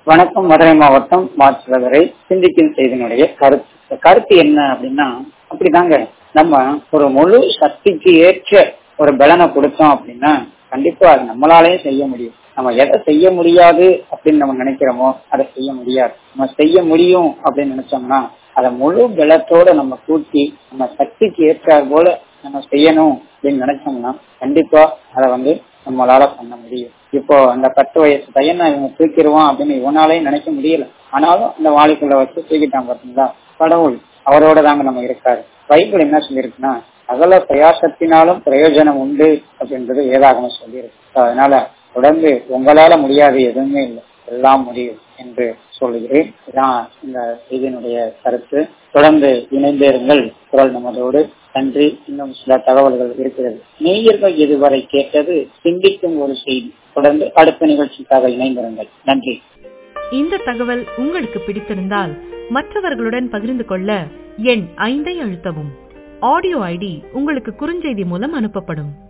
வணக்கம் மதுரை மாவட்டம் மாற்றுவதரை சிந்திக்கும் செய்தியினுடைய கருத்து இந்த கருத்து என்ன அப்படின்னா அப்படிதாங்க நம்ம ஒரு முழு சக்திக்கு ஏற்ற ஒரு பலனை கொடுத்தோம் அப்படின்னா கண்டிப்பா அது நம்மளாலேயும் செய்ய முடியும் நம்ம எதை செய்ய முடியாது அப்படின்னு நம்ம நினைக்கிறோமோ அதை செய்ய முடியாது நம்ம செய்ய முடியும் அப்படின்னு நினைச்சோம்னா அதை முழு பலத்தோட நம்ம கூட்டி நம்ம சக்திக்கு ஏற்றார் போல நம்ம செய்யணும் அப்படின்னு நினைச்சோம்னா கண்டிப்பா அதை வந்து நம்மளால பண்ண முடியும் இப்போ அந்த பத்து வயசு பையனை இவங்க தூக்கிடுவான் அப்படின்னு இவனாலையும் நினைக்க முடியல ஆனாலும் அந்த வாழைக்குள்ள வச்சு தூக்கிட்டான் பாத்தீங்களா கடவுள் அவரோட தாங்க நம்ம இருக்காரு பைபிள் என்ன சொல்லியிருக்குன்னா அகல பிரயாசத்தினாலும் பிரயோஜனம் உண்டு அப்படின்றது வேதாகமம் சொல்லியிருக்கு அதனால தொடர்ந்து உங்களால முடியாது எதுவுமே இல்லை எல்லாம் முடியும் என்று சொல்லுகிறேன் இதான் இந்த செய்தியினுடைய கருத்து தொடர்ந்து இணைந்திருங்கள் குரல் நமதோடு நன்றி இன்னும் சில தகவல்கள் இருக்கிறது நேயர்கள் இதுவரை கேட்டது சிந்திக்கும் ஒரு செய்தி தொடர்ந்து அடுத்த நிகழ்ச்சிக்காக இணைந்திருங்கள் நன்றி இந்த தகவல் உங்களுக்கு பிடித்திருந்தால் மற்றவர்களுடன் பகிர்ந்து கொள்ள எண் ஐந்தை அழுத்தவும் ஆடியோ ஐடி உங்களுக்கு குறுஞ்செய்தி மூலம் அனுப்பப்படும்